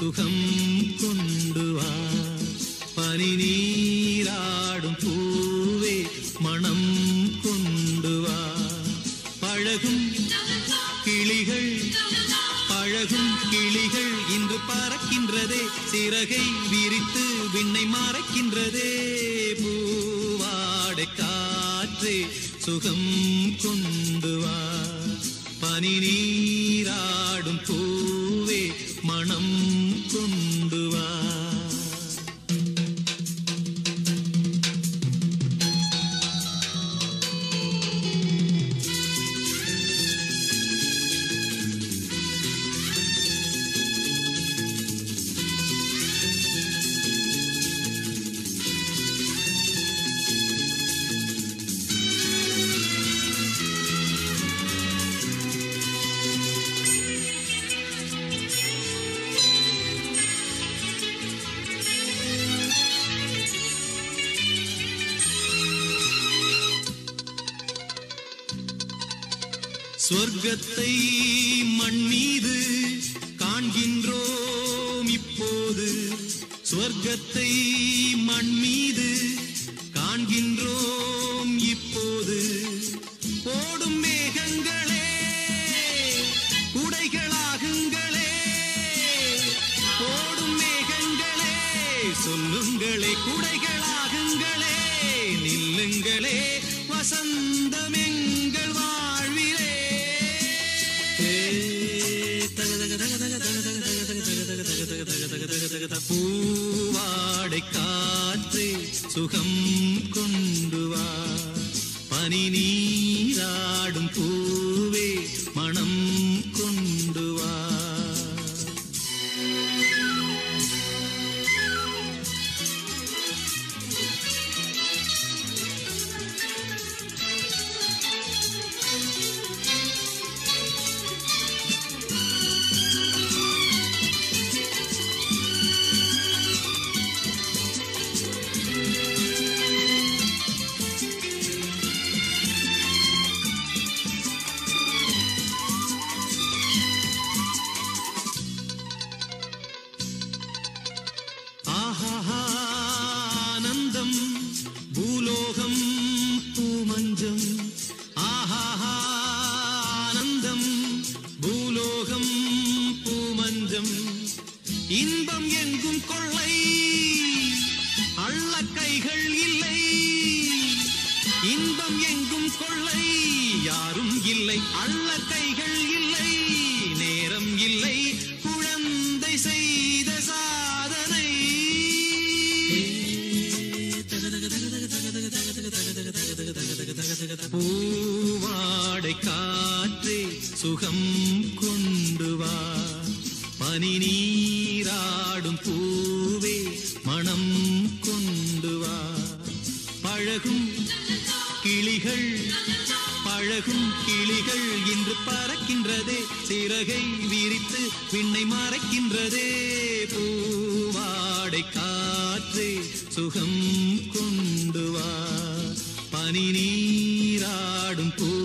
சுகம் கொண்டு வா பனி நீராடும் பூவே மனம் கொண்டு வா பழகும் கிளிகள் பழகும் கிளிகள் இன்று பறக்கின்றதே சிறகை விரித்து விண்ணை மறைக்கின்றதே பூவாடை காற்றே சுகம் கொண்டு வா பனி நீராடும் பூவே மனம் கொண்டு வா சொர்க்கத்தை மண் மீது காண்கின்றோம் இப்போது சொர்க்கத்தை மண் மீது காண்கின்றோம் இப்போது போடும் மேகங்களே குடைகளாகுங்களே போடும் மேகங்களே சொல்லுங்களே குடைகளாகுங்களே நில்லுங்களே வசந்தம் எங்கள் வாழ்விலே பூவாடை காற்றே சுகம் கொண்டு வா பனி நீராடும் பூவே மனம் கொண்டு வா ஆஹா ஆனந்தம் பூலோகம் பூமஞ்சம் ஆஹா ஆனந்தம் பூலோகம் பூமஞ்சம் இன்பம் எங்கும் கொள்ளை அள்ள கைகள் இல்லை இன்பம் எங்கும் கொள்ளை யாரும் இல்லை அள்ள கைகள் இல்லை நேரம் இல்லை குழந்தை செய்த சாதனை பூவாடை காற்றே சுகம் கொண்டு வா பனி நீராடும் பூவே மனம் கொண்டு வா பழகும் கிளிகள் பழகும் கிளிகள் இன்று பறக்கின்றதே சிறகை விரித்து விண்ணை மறைக்கின்றதே பூவாடை காற்றே சுகம் கொண்டு வா பனி நீராடும் பூ